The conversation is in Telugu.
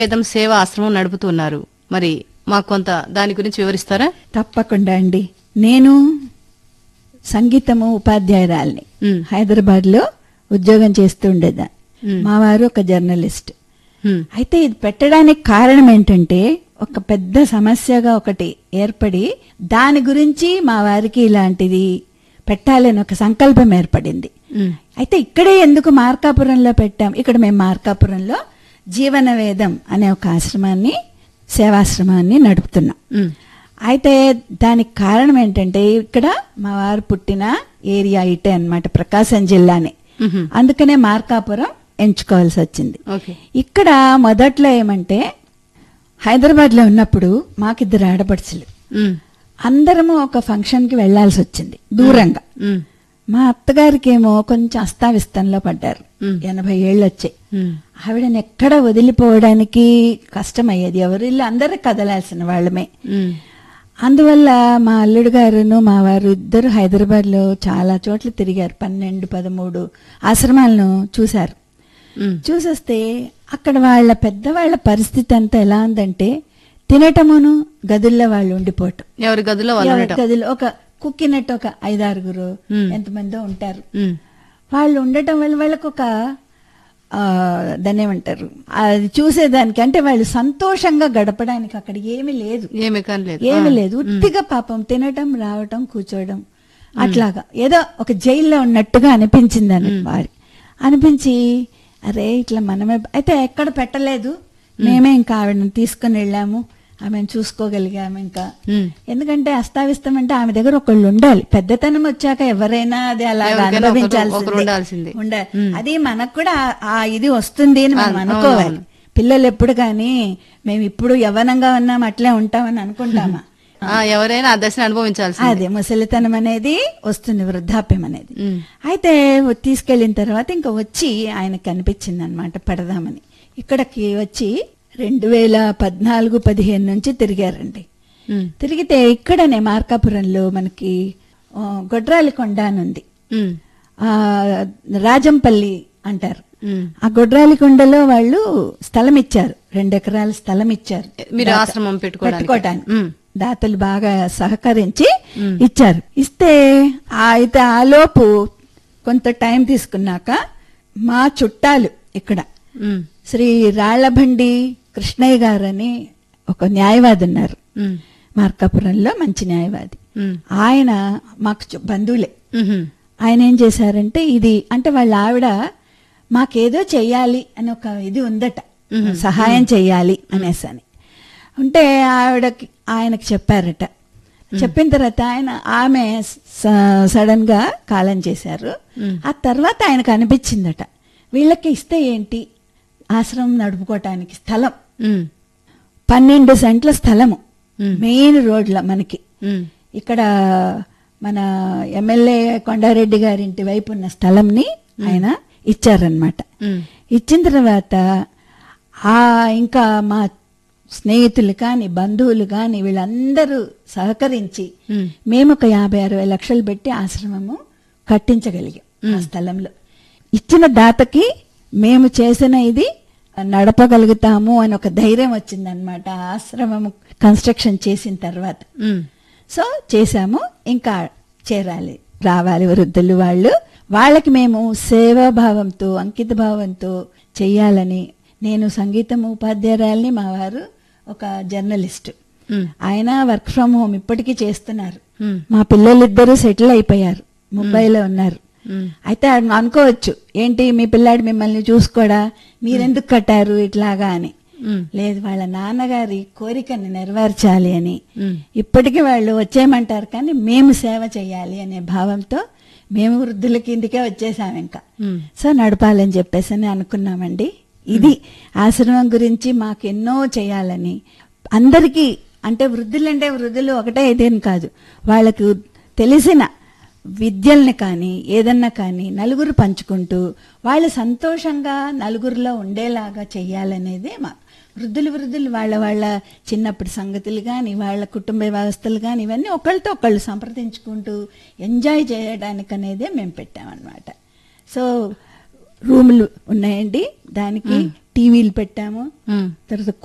వేదం సేవా ఆశ్రమం నడుపుతున్నారు మరి మాకు కొంత దాని గురించి వివరిస్తారా తప్పకుండా అండి నేను సంగీతము ఉపాధ్యాయురాల్ని మ్. హైదరాబాద్ లో ఉద్యోగం చేస్తూ ఉండేదా మ్. మా వారు ఒక జర్నలిస్ట్ హ్మ్. అయితే ఇది పెట్టడానికి కారణం ఏంటంటే ఒక పెద్ద సమస్యగా ఒకటి ఏర్పడి దాని గురించి మా వారికి ఇలాంటిది పెట్టాలని ఒక సంకల్పం ఏర్పడింది హ్మ్. అయితే ఇక్కడే ఎందుకు మార్కాపురంలో పెట్టాం ఇక్కడ మేము మార్కాపురంలో జీవన వేదం అనే ఒక ఆశ్రమాన్ని సేవాశ్రమాన్ని నడుపుతున్నాం హ్మ్. అయితే దానికి కారణం ఏంటంటే ఇక్కడ మా వారు పుట్టిన ఏరియా ఇటే అన్నమాట ప్రకాశం జిల్లానే మ్హూ. అందుకనే మార్కాపురం ఎంచుకోవాల్సి వచ్చింది ఓకే ఇక్కడ మొదట్లో ఏమంటే హైదరాబాద్ లో ఉన్నప్పుడు మాకిద్దరు ఆడపడుచులు హ్మ్. అందరము ఒక ఫంక్షన్ కి వెళ్లాల్సి వచ్చింది దూరంగా హ్మ్. మా అత్తగారికి ఏమో కొంచెం అస్తావిస్తంలో పడ్డారు మ్. ఎనభై ఏళ్ళు వచ్చాయి హ్మ్. ఆవిడని ఎక్కడ వదిలిపోవడానికి కష్టమయ్యేది ఎవరు ఇల్లు అందరూ కదలాల్సిన వాళ్ళమే హ్మ్. అందువల్ల మా అల్లుడు గారును మా వారు ఇద్దరు హైదరాబాద్ లో చాలా చోట్ల తిరిగారు పన్నెండు పదమూడు ఆశ్రమాలను చూశారు హ్మ్. చూసొస్తే అక్కడ వాళ్ళ పెద్దవాళ్ల పరిస్థితి అంతా ఎలా ఉందంటే తినటమును గదుల్లో వాళ్ళు ఉండిపోవటం ఎవరి గదిలో వాళ్ళు ఎవరి ఉండటం గదిలో ఒక కుక్కినట్టు ఒక ఐదారుగురు మ్. ఎంతమందో ఉంటారు హ్మ్. వాళ్ళు ఉండటం వల్ల వాళ్ళకు ఒక ఆ, దాన్ని ఏమంటారు అది చూసేదానికి అంటే వాళ్ళు సంతోషంగా గడపడానికి అక్కడ ఏమీ లేదు ఏమీ కానీ లేదు ఏమీ ఆ. లేదు ఉత్తిగా పాపం తినటం రావటం కూర్చోవడం అట్లాగా ఏదో ఒక జైల్లో ఉన్నట్టుగా అనిపించింది అని వారి అనిపించి అరే ఇట్లా మనమే అయితే ఎక్కడ పెట్టలేదు మేమే ఇంకా ఆవిడని తీసుకుని వెళ్ళాము ఆమెను చూసుకోగలిగాము ఇంకా హ్మ్. ఎందుకంటే అస్తావిస్తం అంటే ఆమె దగ్గర ఒకళ్ళు ఉండాలి పెద్దతనం వచ్చాక ఎవరైనా అది అలా ఎవరికైనా ఒకరు- అనుభవించాల్సిందే ఒకరు ఉండాల్సిందే. ఉండాలి అది మనకు కూడా ఆ- ఆ ఇది వస్తుంది అని మనం అవును, అనుకోవాలి అవును. పిల్లలు ఎప్పుడు కానీ మేము ఇప్పుడు యవ్వనంగా ఉన్నాం అట్లే ఉంటామని అనుకుంటామా ఆ, ఎవరైనా ఆ దశను అనుభవించాల్సింది అదే ముసలితనం అనేది వస్తుంది వృద్ధాప్యం అనేది ఉమ్. అయితే తీసుకెళ్లిన తర్వాత ఇంకా వచ్చి ఆయనకు కనిపించింది అనమాట పెడదామని ఇక్కడికి వచ్చి రెండు వేల పద్నాలుగు పదిహేను నుంచి తిరిగారండి ఉమ్. తిరిగితే ఇక్కడనే మార్కాపురంలో మనకి ఆ, గొడ్రాలికొండ అని ఉంది ఉమ్. ఆ రాజంపల్లి అంటారు ఉమ్. ఆ గొడ్రాలికొండలో వాళ్ళు స్థలం ఇచ్చారు రెండు ఎకరాల స్థలం ఇచ్చారు మీరు దాత- ఆశ్రమం పెట్టుకోవడానికి. పెట్టుకోవడానికి ఉమ్. దాతలు బాగా సహకరించి ఉమ్. ఇచ్చారు ఇస్తే ఆ అయితే ఆలోపు కొంత టైం తీసుకున్నాక మా చుట్టాలు ఇక్కడ ఉమ్. శ్రీ రాళ్లబండి కృష్ణయ్య గారని ఒక న్యాయవాది ఉన్నారు ఉమ్. మార్కాపురంలో మంచి న్యాయవాది ఉమ్. ఆయన మాకు చు- బంధువులే ఉహుం. ఆయన ఏం చేశారంటే ఇది అంటే వాళ్ళ ఆవిడ మాకేదో చెయ్యాలి అని ఒక ఇది ఉందట సహాయం చెయ్యాలి అనేసి అని ఆవిడకి ఆయనకి చెప్పారట చెప్పిన తర్వాత ఆయన ఆమె సడన్ గా కాలం చేశారు ఆ తర్వాత ఆయనకు అనిపించిందట వీళ్ళకి ఇస్తే ఏంటి ఆశ్రమం నడుపుకోవటానికి స్థలం ఉమ్. పన్నెండు సెంట్ల స్థలము మ్. మెయిన్ రోడ్ల మనకి ఉమ్. ఇక్కడ మన ఎమ్మెల్యే కొండారెడ్డి గారింటి వైపు ఉన్న స్థలంని ఆయన ఇచ్చారనమాట ఉమ్. ఇచ్చిన తర్వాత ఆ ఇంకా మా స్నేహితులు కాని బంధువులు కాని వీళ్ళందరూ సహకరించి ఉమ్. మేము ఒక యాభై అరవై లక్షలు పెట్టి ఆశ్రమము కట్టించగలిగాం ఆ స్థలంలో ఇచ్చిన దాతకి మేము చేసిన ఇది నడపగలుగుతాము అని ఒక ధైర్యం వచ్చిందనమాట ఆ ఆశ్రమము కన్స్ట్రక్షన్ చేసిన తర్వాత ఉమ్. సో చేశాము ఇంకా చేరాలి రావాలి వృద్ధులు వాళ్ళు వాళ్ళకి మేము సేవాభావంతో అంకిత భావంతో చెయ్యాలని నేను సంగీతం ఉపాధ్యాయురాలని మా వారు ఒక జర్నలిస్ట్ ఉమ్. ఆయన వర్క్ ఫ్రమ్ హోమ్ ఇప్పటికీ చేస్తున్నారు ఉమ్. మా పిల్లలిద్దరూ సెటిల్ అయిపోయారు ముంబైలో ఉన్నారు ఉమ్. అయితే ఆయన అనుకోవచ్చు ఏంటి మీ పిల్లాడు మిమ్మల్ని చూసుకోడా మీరెందుకు కట్టారు ఇట్లాగా అని ఉమ్. లేదు వాళ్ళ నాన్నగారి కోరికని నెరవేర్చాలి అని ఉమ్. ఇప్పటికీ వాళ్ళు వచ్చేయమంటారు కానీ మేము సేవ చేయాలి అనే భావంతో మేము వృద్ధుల కిందికే వచ్చేసాం ఇంకా ఉమ్. సో నడపాలని చెప్పేసి అని అనుకున్నామండి ఇది ఆశ్రమం గురించి మాకు ఎన్నో చేయాలని అందరికీ అంటే వృద్ధులంటే వృద్ధులు ఒకటే ఇదేం కాదు వాళ్ళకు తెలిసిన విద్యల్ని కానీ ఏదన్నా కానీ నలుగురు పంచుకుంటూ వాళ్ళు సంతోషంగా నలుగురిలో ఉండేలాగా చెయ్యాలనేదే మా వృద్ధులు వృద్ధులు వాళ్ళ వాళ్ళ చిన్నప్పటి సంగతులు కానీ వాళ్ళ కుటుంబ వ్యవస్థలు కానీ ఇవన్నీ ఒకళ్ళతో ఒకళ్ళు సంప్రదించుకుంటూ ఎంజాయ్ చేయడానికి అనేదే మేము పెట్టామన్నమాట సో రూములు ఉన్నాయండి దానికి టీవీలు పెట్టాము ఉమ్. తర్వాత